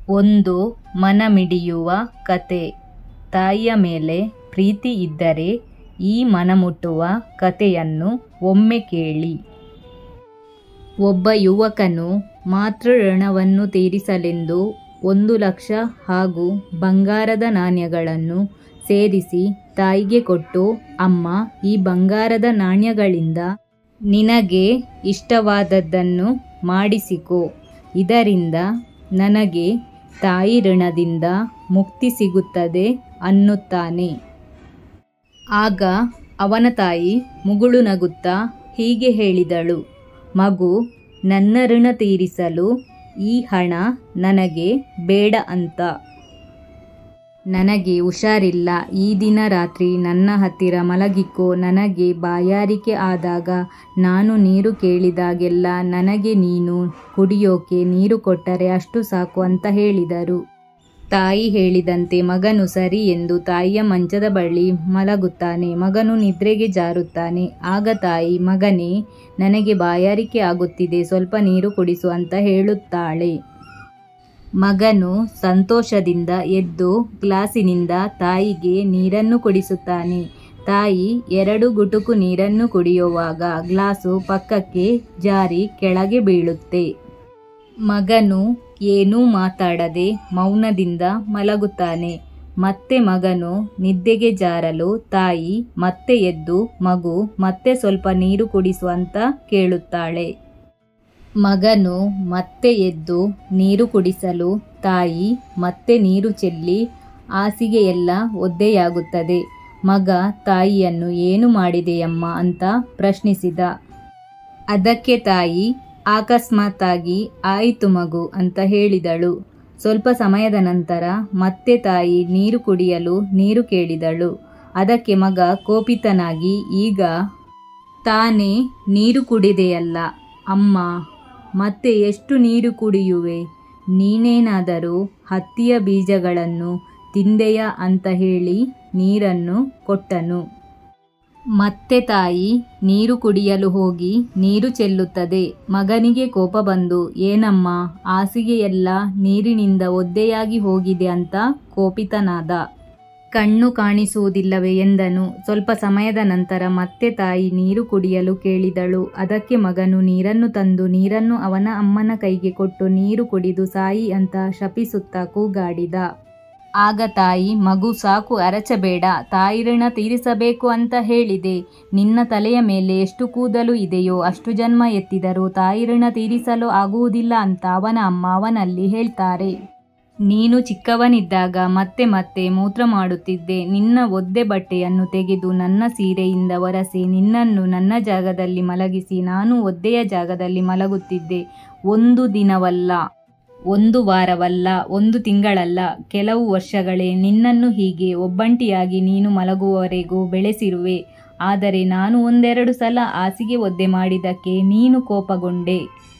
ಒಂದು ಮನಮಿಡಿಯುವ ಕತೆ ತಾಯಿಯ ಮೇಲೆ ಪ್ರೀತಿ ಇದ್ದರೆ ಈ ಮನಮುಟ್ಟುವ ಕತೆಯನ್ನು ಒಮ್ಮೆ ಕೇಳಿ ಒಬ್ಬ ಯುವಕನು ಮಾತೃ ಋಣವನ್ನು ತೀರಿಸಲೆಂದು ಒಂದು ಲಕ್ಷ ಹಾಗೂ ಬಂಗಾರದ ನಾಣ್ಯಗಳನ್ನು ಸೇರಿಸಿ ತಾಯಿಗೆ ಕೊಟ್ಟು ಅಮ್ಮ ಈ ಬಂಗಾರದ ನಾಣ್ಯಗಳಿಂದ ನಿನಗೆ ಇಷ್ಟವಾದದ್ದನ್ನು ಮಾಡಿಸಿಕೊ ಇದರಿಂದ ನನಗೆ ತಾಯಿ ಋಣದಿಂದ ಮುಕ್ತಿ ಸಿಗುತ್ತದೆ ಅನ್ನುತ್ತಾನೆ ಆಗ ಅವನ ತಾಯಿ ಮುಗುಳು ನಗುತ್ತಾ ಹೀಗೆ ಹೇಳಿದಳು ಮಗು ನನ್ನ ಋಣ ತೀರಿಸಲು ಈ ಹಣ ನನಗೆ ಬೇಡ ಅಂತ ನನಗೆ ಹುಷಾರಿಲ್ಲ ಈ ದಿನ ರಾತ್ರಿ ನನ್ನ ಹತ್ತಿರ ಮಲಗಿಕೋ ನನಗೆ ಬಾಯಾರಿಕೆ ಆದಾಗ ನಾನು ನೀರು ಕೇಳಿದಾಗೆಲ್ಲ ನನಗೆ ನೀನು ಕುಡಿಯೋಕೆ ನೀರು ಕೊಟ್ಟರೆ ಅಷ್ಟು ಸಾಕು ಅಂತ ಹೇಳಿದರು ತಾಯಿ ಹೇಳಿದಂತೆ ಮಗನು ಸರಿ ಎಂದು ತಾಯಿಯ ಮಂಚದ ಬಳಿ ಮಲಗುತ್ತಾನೆ ಮಗನು ನಿದ್ರೆಗೆ ಜಾರುತ್ತಾನೆ ಆಗ ತಾಯಿ ಮಗನೇ ನನಗೆ ಬಾಯಾರಿಕೆ ಆಗುತ್ತಿದೆ ಸ್ವಲ್ಪ ನೀರು ಕುಡಿಸು ಅಂತ ಹೇಳುತ್ತಾಳೆ ಮಗನು ಸಂತೋಷದಿಂದ ಎದ್ದು ಗ್ಲಾಸಿನಿಂದ ತಾಯಿಗೆ ನೀರನ್ನು ಕುಡಿಸುತ್ತಾನೆ ತಾಯಿ ಎರಡು ಗುಟುಕು ನೀರನ್ನು ಕುಡಿಯುವಾಗ ಗ್ಲಾಸು ಪಕ್ಕಕ್ಕೆ ಜಾರಿ ಕೆಳಗೆ ಬೀಳುತ್ತೆ ಮಗನು ಏನೂ ಮಾತಾಡದೆ ಮೌನದಿಂದ ಮಲಗುತ್ತಾನೆ ಮತ್ತೆ ಮಗನು ನಿದ್ದೆಗೆ ಜಾರಲು ತಾಯಿ ಮತ್ತೆ ಎದ್ದು ಮಗು ಮತ್ತೆ ಸ್ವಲ್ಪ ನೀರು ಕುಡಿಸು ಅಂತ ಕೇಳುತ್ತಾಳೆ ಮಗನು ಮತ್ತೆ ಎದ್ದು ನೀರು ಕುಡಿಸಲು ತಾಯಿ ಮತ್ತೆ ನೀರು ಚೆಲ್ಲಿ ಹಾಸಿಗೆಯೆಲ್ಲ ಒದ್ದೆಯಾಗುತ್ತದೆ ಮಗ ತಾಯಿಯನ್ನು ಏನು ಮಾಡಿದೆಯಮ್ಮ ಅಂತ ಪ್ರಶ್ನಿಸಿದ ಅದಕ್ಕೆ ತಾಯಿ ಅಕಸ್ಮಾತ್ತಾಗಿ ಆಯಿತು ಮಗು ಅಂತ ಹೇಳಿದಳು ಸ್ವಲ್ಪ ಸಮಯದ ನಂತರ ಮತ್ತೆ ತಾಯಿ ನೀರು ಕುಡಿಯಲು ನೀರು ಕೇಳಿದಳು ಅದಕ್ಕೆ ಮಗ ಕೋಪಿತನಾಗಿ ಈಗ ತಾನೇ ನೀರು ಕುಡಿದೆಯಲ್ಲ ಅಮ್ಮ ಮತ್ತೆ ಎಷ್ಟು ನೀರು ಕುಡಿಯುವೆ ನೀನೇನಾದರೂ ಹತ್ತಿಯ ಬೀಜಗಳನ್ನು ತಿಂದೆಯ ಅಂತ ಹೇಳಿ ನೀರನ್ನು ಕೊಟ್ಟನು ಮತ್ತೆ ತಾಯಿ ನೀರು ಕುಡಿಯಲು ಹೋಗಿ ನೀರು ಚೆಲ್ಲುತ್ತದೆ ಮಗನಿಗೆ ಕೋಪ ಬಂದು ಏನಮ್ಮ ಹಾಸಿಗೆಯೆಲ್ಲ ನೀರಿನಿಂದ ಒದ್ದೆಯಾಗಿ ಹೋಗಿದೆ ಅಂತ ಕೋಪಿತನಾದ ಕಣ್ಣು ಕಾಣಿಸುವುದಿಲ್ಲವೇ ಎಂದನು ಸ್ವಲ್ಪ ಸಮಯದ ನಂತರ ಮತ್ತೆ ತಾಯಿ ನೀರು ಕುಡಿಯಲು ಕೇಳಿದಳು ಅದಕ್ಕೆ ಮಗನು ನೀರನ್ನು ತಂದು ನೀರನ್ನು ಅವನ ಅಮ್ಮನ ಕೈಗೆ ಕೊಟ್ಟು ನೀರು ಕುಡಿದು ಸಾಯಿ ಅಂತ ಶಪಿಸುತ್ತಾ ಕೂಗಾಡಿದ ಆಗ ತಾಯಿ ಮಗು ಸಾಕು ಅರಚಬೇಡ ತಾಯಿ ಋಣ ತೀರಿಸಬೇಕು ಅಂತ ಹೇಳಿದೆ ನಿನ್ನ ತಲೆಯ ಮೇಲೆ ಎಷ್ಟು ಕೂದಲು ಇದೆಯೋ ಅಷ್ಟು ಜನ್ಮ ಎತ್ತಿದರೂ ತಾಯಿ ಋಣ ತೀರಿಸಲು ಆಗುವುದಿಲ್ಲ ಅಂತ ಅವನ ಅಮ್ಮ ಅವನಲ್ಲಿ ಹೇಳ್ತಾರೆ ನೀನು ಚಿಕ್ಕವನಿದ್ದಾಗ ಮತ್ತೆ ಮತ್ತೆ ಮೂತ್ರ ಮಾಡುತ್ತಿದ್ದೆ ನಿನ್ನ ಒದ್ದೆ ಬಟ್ಟೆಯನ್ನು ತೆಗೆದು ನನ್ನ ಸೀರೆಯಿಂದ ಒರೆಸಿ ನಿನ್ನನ್ನು ನನ್ನ ಜಾಗದಲ್ಲಿ ಮಲಗಿಸಿ ನಾನು ಒದ್ದೆಯ ಜಾಗದಲ್ಲಿ ಮಲಗುತ್ತಿದ್ದೆ ಒಂದು ದಿನವಲ್ಲ ಒಂದು ವಾರವಲ್ಲ ಒಂದು ತಿಂಗಳಲ್ಲ ಕೆಲವು ವರ್ಷಗಳೇ ನಿನ್ನನ್ನು ಹೀಗೆ ಒಬ್ಬಂಟಿಯಾಗಿ ನೀನು ಮಲಗುವವರೆಗೂ ಬೆಳೆಸಿರುವೆ ಆದರೆ ನಾನು ಒಂದೆರಡು ಸಲ ಹಾಸಿಗೆ ಒದ್ದೆ ಮಾಡಿದ್ದಕ್ಕೆ ನೀನು ಕೋಪಗೊಂಡೆ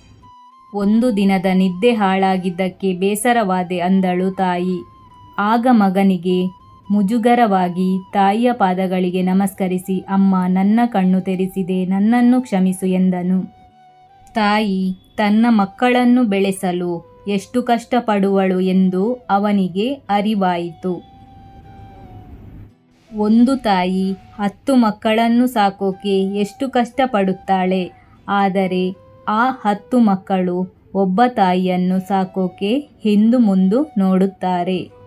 ಒಂದು ದಿನದ ನಿದ್ದೆ ಹಾಳಾಗಿದ್ದಕ್ಕೆ ಬೇಸರವಾದೆ ಅಂದಳು ತಾಯಿ ಆಗ ಮಗನಿಗೆ ಮುಜುಗರವಾಗಿ ತಾಯಿಯ ಪಾದಗಳಿಗೆ ನಮಸ್ಕರಿಸಿ ಅಮ್ಮ ನನ್ನ ಕಣ್ಣು ತೆರೆಸಿದೆ ನನ್ನನ್ನು ಕ್ಷಮಿಸು ಎಂದನು ತಾಯಿ ತನ್ನ ಮಕ್ಕಳನ್ನು ಬೆಳೆಸಲು ಎಷ್ಟು ಕಷ್ಟಪಡುವಳು ಎಂದು ಅವನಿಗೆ ಅರಿವಾಯಿತು ಒಂದು ತಾಯಿ ಹತ್ತು ಮಕ್ಕಳನ್ನು ಸಾಕೋಕೆ ಎಷ್ಟು ಕಷ್ಟಪಡುತ್ತಾಳೆ ಆದರೆ ಆ ಹತ್ತು ಮಕ್ಕಳು ಒಬ್ಬ ತಾಯಿಯನ್ನು ಸಾಕೋಕೆ ಹಿಂದು ಮುಂದು ನೋಡುತ್ತಾರೆ